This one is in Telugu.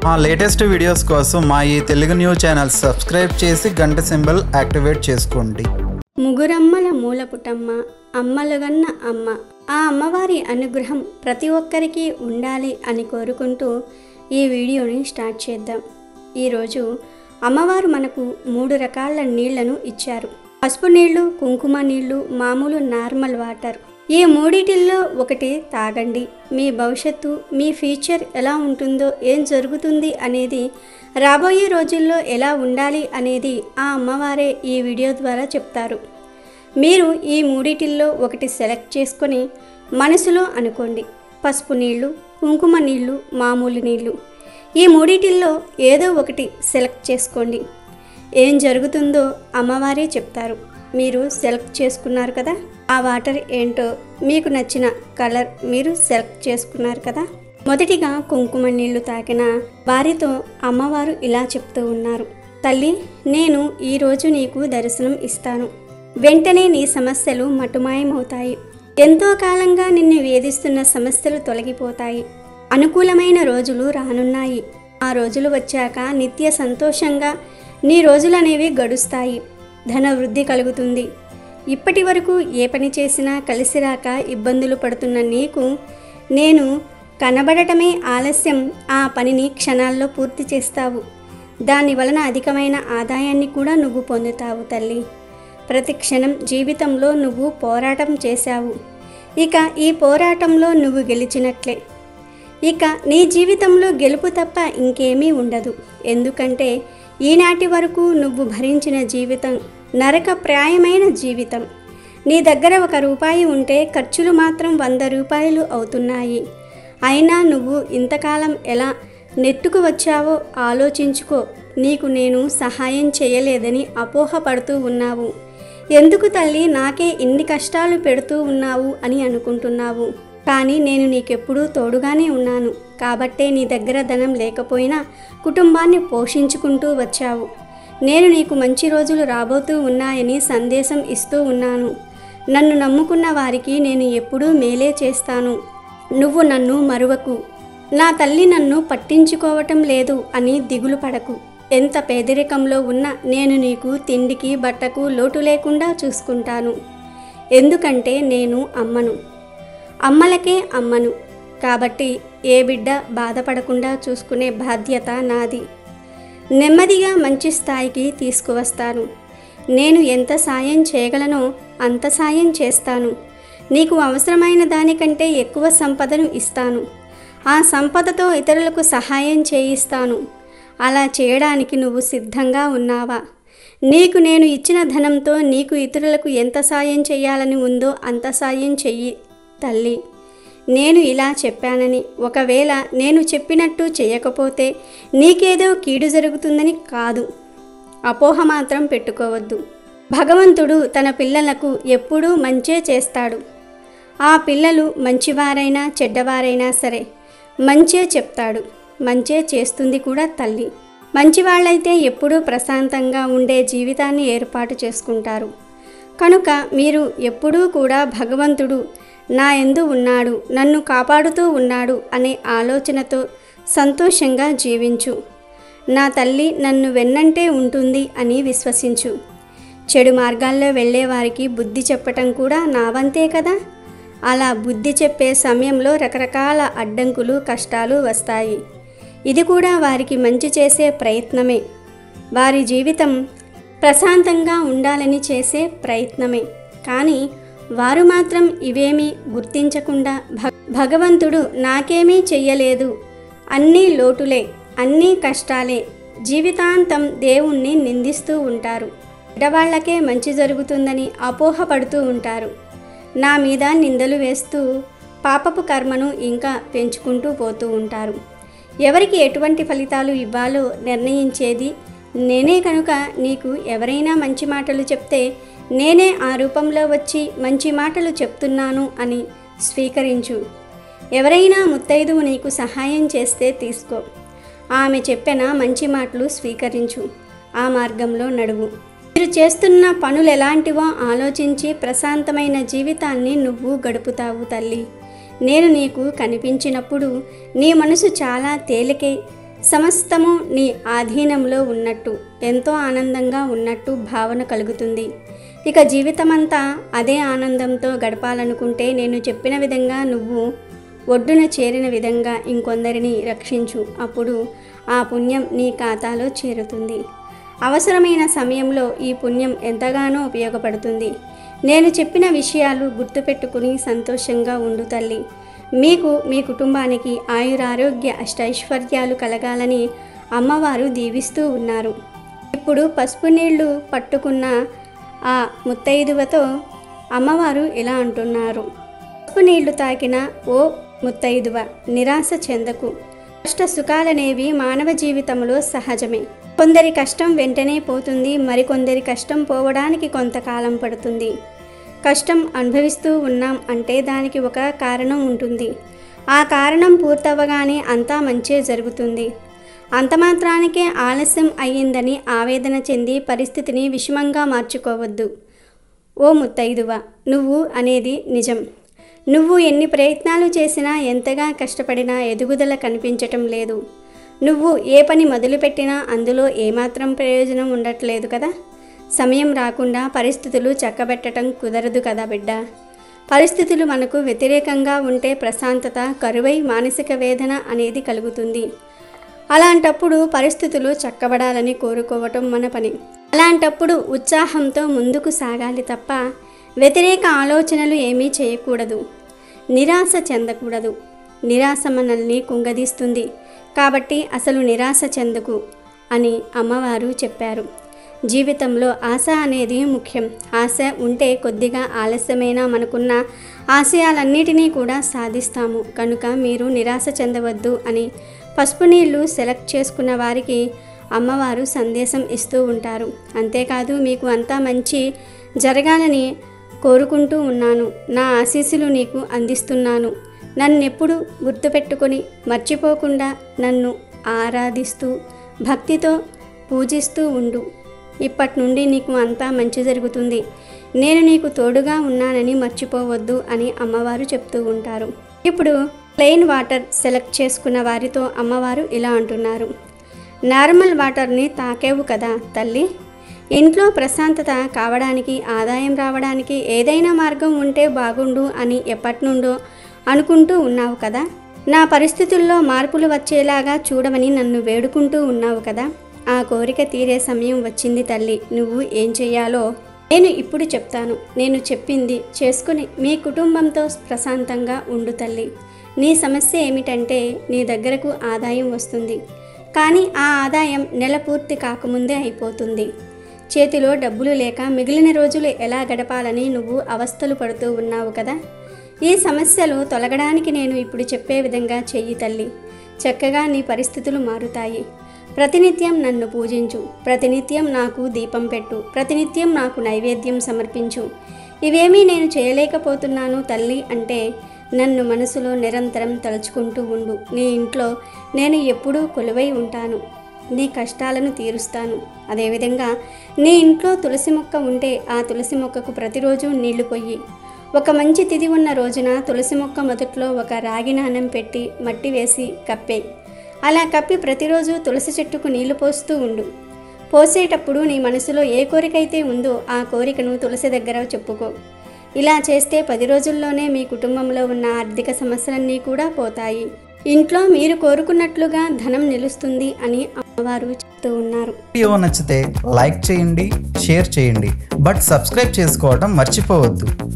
మా లేటెస్ట్ వీడియోస్ కోసం మా ఈ తెలుగు న్యూస్ ఛానల్ సబ్స్క్రైబ్ చేసి గంట సింబల్ యాక్టివేట్ చేసుకోండి ముగురమ్మల మూలపుటమ్మ అమ్మలుగన్న అమ్మ ఆ అమ్మవారి అనుగ్రహం ప్రతి ఒక్కరికి ఉండాలి అని కోరుకుంటూ ఈ వీడియోని స్టార్ట్ చేద్దాం ఈరోజు అమ్మవారు మనకు మూడు రకాల నీళ్లను ఇచ్చారు పసుపు నీళ్లు కుంకుమ నీళ్లు మామూలు నార్మల్ వాటర్ ఈ మూడిటిల్లో ఒకటి తాగండి మీ భవిష్యత్తు మీ ఫ్యూచర్ ఎలా ఉంటుందో ఏం జరుగుతుంది అనేది రాబోయే రోజుల్లో ఎలా ఉండాలి అనేది ఆ అమ్మవారే ఈ వీడియో ద్వారా చెప్తారు మీరు ఈ మూడిటిల్లో ఒకటి సెలెక్ట్ చేసుకొని మనసులో అనుకోండి పసుపు నీళ్లు కుంకుమ నీళ్లు మామూలు నీళ్లు ఈ మూడిటిల్లో ఏదో ఒకటి సెలెక్ట్ చేసుకోండి ఏం జరుగుతుందో అమ్మవారే చెప్తారు మీరు సెలెక్ట్ చేసుకున్నారు కదా ఆ వాటర్ ఏంటో మీకు నచ్చిన కలర్ మీరు సెలెక్ట్ చేసుకున్నారు కదా మొదటిగా కుంకుమ నీళ్లు తాకిన వారితో అమ్మవారు ఇలా చెప్తూ ఉన్నారు తల్లి నేను ఈరోజు నీకు దర్శనం ఇస్తాను వెంటనే నీ సమస్యలు మటుమాయమవుతాయి ఎంతో కాలంగా నిన్ను వేధిస్తున్న సమస్యలు తొలగిపోతాయి అనుకూలమైన రోజులు రానున్నాయి ఆ రోజులు వచ్చాక నిత్య సంతోషంగా నీ రోజులనేవి గడుస్తాయి ధన వృద్ధి కలుగుతుంది ఇప్పటి వరకు ఏ పని చేసినా కలిసి రాక ఇబ్బందులు పడుతున్న నీకు నేను కనబడటమే ఆలస్యం ఆ పనిని క్షణాల్లో పూర్తి చేస్తావు దాని వలన అధికమైన ఆదాయాన్ని కూడా నువ్వు పొందుతావు తల్లి ప్రతి క్షణం జీవితంలో నువ్వు పోరాటం చేశావు ఇక ఈ పోరాటంలో నువ్వు గెలిచినట్లే ఇక నీ జీవితంలో గెలుపు తప్ప ఇంకేమీ ఉండదు ఎందుకంటే ఈనాటి వరకు నువ్వు భరించిన జీవితం నరకప్రాయమైన జీవితం నీ దగ్గర ఒక రూపాయి ఉంటే ఖర్చులు మాత్రం వంద రూపాయలు అవుతున్నాయి అయినా నువ్వు ఇంతకాలం ఎలా నెట్టుకు వచ్చావో ఆలోచించుకో నీకు నేను సహాయం చేయలేదని అపోహపడుతూ ఉన్నావు ఎందుకు తల్లి నాకే ఇన్ని కష్టాలు పెడుతూ ఉన్నావు అని అనుకుంటున్నావు కానీ నేను నీకెప్పుడూ తోడుగానే ఉన్నాను కాబట్టే నీ దగ్గర ధనం లేకపోయినా కుటుంబాన్ని పోషించుకుంటూ వచ్చావు నేను నీకు మంచి రోజులు రాబోతూ ఉన్నాయని సందేశం ఇస్తూ ఉన్నాను నన్ను నమ్ముకున్న వారికి నేను ఎప్పుడూ మేలే చేస్తాను నువ్వు నన్ను మరువకు నా తల్లి నన్ను పట్టించుకోవటం లేదు అని దిగులు పడకు ఎంత పేదరికంలో ఉన్నా నేను నీకు తిండికి బట్టకు లోటు లేకుండా చూసుకుంటాను ఎందుకంటే నేను అమ్మను అమ్మలకే అమ్మను కాబట్టి ఏ బిడ్డ బాధపడకుండా చూసుకునే బాధ్యత నాది నెమ్మదిగా మంచి స్థాయికి తీసుకువస్తాను నేను ఎంత సాయం చేయగలనో అంత సాయం చేస్తాను నీకు అవసరమైన దానికంటే ఎక్కువ సంపదను ఇస్తాను ఆ సంపదతో ఇతరులకు సహాయం చేయిస్తాను అలా చేయడానికి నువ్వు సిద్ధంగా ఉన్నావా నీకు నేను ఇచ్చిన ధనంతో నీకు ఇతరులకు ఎంత సాయం చేయాలని ఉందో అంత సాయం చెయ్యి తల్లి నేను ఇలా చెప్పానని ఒకవేళ నేను చెప్పినట్టు చేయకపోతే నీకేదో కీడు జరుగుతుందని కాదు అపోహ మాత్రం పెట్టుకోవద్దు భగవంతుడు తన పిల్లలకు ఎప్పుడూ మంచే చేస్తాడు ఆ పిల్లలు మంచివారైనా చెడ్డవారైనా సరే మంచే చెప్తాడు మంచే చేస్తుంది కూడా తల్లి మంచివాళ్ళైతే ఎప్పుడూ ప్రశాంతంగా ఉండే జీవితాన్ని ఏర్పాటు చేసుకుంటారు కనుక మీరు ఎప్పుడూ కూడా భగవంతుడు నా ఎందు ఉన్నాడు నన్ను కాపాడుతూ ఉన్నాడు అనే ఆలోచనతో సంతోషంగా జీవించు నా తల్లి నన్ను వెన్నంటే ఉంటుంది అని విశ్వసించు చెడు మార్గాల్లో వెళ్ళే వారికి బుద్ధి చెప్పటం కూడా నా వంతే కదా అలా బుద్ధి చెప్పే సమయంలో రకరకాల అడ్డంకులు కష్టాలు వస్తాయి ఇది కూడా వారికి మంచి చేసే ప్రయత్నమే వారి జీవితం ప్రశాంతంగా ఉండాలని చేసే ప్రయత్నమే కానీ వారు మాత్రం ఇవేమీ గుర్తించకుండా భ భగవంతుడు నాకేమీ చెయ్యలేదు అన్నీ లోటులే అన్నీ కష్టాలే జీవితాంతం దేవుణ్ణి నిందిస్తూ ఉంటారు పెద్దవాళ్లకే మంచి జరుగుతుందని అపోహపడుతూ ఉంటారు నా మీద నిందలు వేస్తూ పాపపు కర్మను ఇంకా పెంచుకుంటూ పోతూ ఉంటారు ఎవరికి ఎటువంటి ఫలితాలు ఇవ్వాలో నిర్ణయించేది నేనే కనుక నీకు ఎవరైనా మంచి మాటలు చెప్తే నేనే ఆ రూపంలో వచ్చి మంచి మాటలు చెప్తున్నాను అని స్వీకరించు ఎవరైనా ముత్తైదువు నీకు సహాయం చేస్తే తీసుకో ఆమె చెప్పిన మంచి మాటలు స్వీకరించు ఆ మార్గంలో నడువు మీరు చేస్తున్న పనులు ఎలాంటివో ఆలోచించి ప్రశాంతమైన జీవితాన్ని నువ్వు గడుపుతావు తల్లి నేను నీకు కనిపించినప్పుడు నీ మనసు చాలా తేలికై సమస్తము నీ ఆధీనంలో ఉన్నట్టు ఎంతో ఆనందంగా ఉన్నట్టు భావన కలుగుతుంది ఇక జీవితమంతా అదే ఆనందంతో గడపాలనుకుంటే నేను చెప్పిన విధంగా నువ్వు ఒడ్డున చేరిన విధంగా ఇంకొందరిని రక్షించు అప్పుడు ఆ పుణ్యం నీ ఖాతాలో చేరుతుంది అవసరమైన సమయంలో ఈ పుణ్యం ఎంతగానో ఉపయోగపడుతుంది నేను చెప్పిన విషయాలు గుర్తుపెట్టుకుని సంతోషంగా ఉండు తల్లి మీకు మీ కుటుంబానికి ఆయురారోగ్య అష్టైశ్వర్యాలు కలగాలని అమ్మవారు దీవిస్తూ ఉన్నారు ఇప్పుడు పసుపు నీళ్లు పట్టుకున్న ఆ ముత్తైదువతో అమ్మవారు ఇలా అంటున్నారు పసుపు నీళ్లు తాకిన ఓ ముత్తైదువ నిరాశ చెందకు కష్ట సుఖాలనేవి మానవ జీవితంలో సహజమే కొందరి కష్టం వెంటనే పోతుంది మరికొందరి కష్టం పోవడానికి కొంతకాలం పడుతుంది కష్టం అనుభవిస్తూ ఉన్నాం అంటే దానికి ఒక కారణం ఉంటుంది ఆ కారణం పూర్తవగానే అంతా మంచే జరుగుతుంది అంతమాత్రానికే ఆలస్యం అయ్యిందని ఆవేదన చెంది పరిస్థితిని విషమంగా మార్చుకోవద్దు ఓ ముత్తైదువ నువ్వు అనేది నిజం నువ్వు ఎన్ని ప్రయత్నాలు చేసినా ఎంతగా కష్టపడినా ఎదుగుదల కనిపించటం లేదు నువ్వు ఏ పని మొదలుపెట్టినా అందులో ఏమాత్రం ప్రయోజనం ఉండట్లేదు కదా సమయం రాకుండా పరిస్థితులు చక్కబెట్టడం కుదరదు కదా బిడ్డ పరిస్థితులు మనకు వ్యతిరేకంగా ఉంటే ప్రశాంతత కరువై మానసిక వేదన అనేది కలుగుతుంది అలాంటప్పుడు పరిస్థితులు చక్కబడాలని కోరుకోవటం మన పని అలాంటప్పుడు ఉత్సాహంతో ముందుకు సాగాలి తప్ప వ్యతిరేక ఆలోచనలు ఏమీ చేయకూడదు నిరాశ చెందకూడదు నిరాశ మనల్ని కుంగదీస్తుంది కాబట్టి అసలు నిరాశ చెందకు అని అమ్మవారు చెప్పారు జీవితంలో ఆశ అనేది ముఖ్యం ఆశ ఉంటే కొద్దిగా ఆలస్యమైనా మనకున్న ఆశయాలన్నిటినీ కూడా సాధిస్తాము కనుక మీరు నిరాశ చెందవద్దు అని పసుపు నీళ్లు సెలెక్ట్ చేసుకున్న వారికి అమ్మవారు సందేశం ఇస్తూ ఉంటారు అంతేకాదు మీకు అంతా మంచి జరగాలని కోరుకుంటూ ఉన్నాను నా ఆశీస్సులు నీకు అందిస్తున్నాను నన్నెప్పుడు గుర్తుపెట్టుకొని మర్చిపోకుండా నన్ను ఆరాధిస్తూ భక్తితో పూజిస్తూ ఉండు ఇప్పటి నుండి నీకు అంతా మంచి జరుగుతుంది నేను నీకు తోడుగా ఉన్నానని మర్చిపోవద్దు అని అమ్మవారు చెప్తూ ఉంటారు ఇప్పుడు ప్లెయిన్ వాటర్ సెలెక్ట్ చేసుకున్న వారితో అమ్మవారు ఇలా అంటున్నారు నార్మల్ వాటర్ని తాకేవు కదా తల్లి ఇంట్లో ప్రశాంతత కావడానికి ఆదాయం రావడానికి ఏదైనా మార్గం ఉంటే బాగుండు అని ఎప్పటి నుండో అనుకుంటూ ఉన్నావు కదా నా పరిస్థితుల్లో మార్పులు వచ్చేలాగా చూడమని నన్ను వేడుకుంటూ ఉన్నావు కదా ఆ కోరిక తీరే సమయం వచ్చింది తల్లి నువ్వు ఏం చెయ్యాలో నేను ఇప్పుడు చెప్తాను నేను చెప్పింది చేసుకుని మీ కుటుంబంతో ప్రశాంతంగా ఉండు తల్లి నీ సమస్య ఏమిటంటే నీ దగ్గరకు ఆదాయం వస్తుంది కానీ ఆ ఆదాయం నెల పూర్తి కాకముందే అయిపోతుంది చేతిలో డబ్బులు లేక మిగిలిన రోజులు ఎలా గడపాలని నువ్వు అవస్థలు పడుతూ ఉన్నావు కదా ఈ సమస్యలు తొలగడానికి నేను ఇప్పుడు చెప్పే విధంగా చెయ్యి తల్లి చక్కగా నీ పరిస్థితులు మారుతాయి ప్రతినిత్యం నన్ను పూజించు ప్రతినిత్యం నాకు దీపం పెట్టు ప్రతినిత్యం నాకు నైవేద్యం సమర్పించు ఇవేమీ నేను చేయలేకపోతున్నాను తల్లి అంటే నన్ను మనసులో నిరంతరం తలుచుకుంటూ ఉండు నీ ఇంట్లో నేను ఎప్పుడూ కొలువై ఉంటాను నీ కష్టాలను తీరుస్తాను అదేవిధంగా నీ ఇంట్లో తులసి మొక్క ఉంటే ఆ తులసి మొక్కకు ప్రతిరోజు నీళ్లు పొయ్యి ఒక మంచి తిథి ఉన్న రోజున తులసి మొక్క మొదట్లో ఒక రాగి నాణెం పెట్టి మట్టి వేసి కప్పేయి అలా కప్పి ప్రతిరోజు తులసి చెట్టుకు నీళ్లు పోస్తూ ఉండు పోసేటప్పుడు నీ మనసులో ఏ కోరికైతే ఉందో ఆ కోరికను తులసి దగ్గర చెప్పుకో ఇలా చేస్తే పది రోజుల్లోనే మీ కుటుంబంలో ఉన్న ఆర్థిక సమస్యలన్నీ కూడా పోతాయి ఇంట్లో మీరు కోరుకున్నట్లుగా ధనం నిలుస్తుంది అని అమ్మవారు చెప్తూ ఉన్నారు వీడియో నచ్చితే లైక్ చేయండి షేర్ చేయండి బట్ సబ్స్క్రైబ్ చేసుకోవడం మర్చిపోవద్దు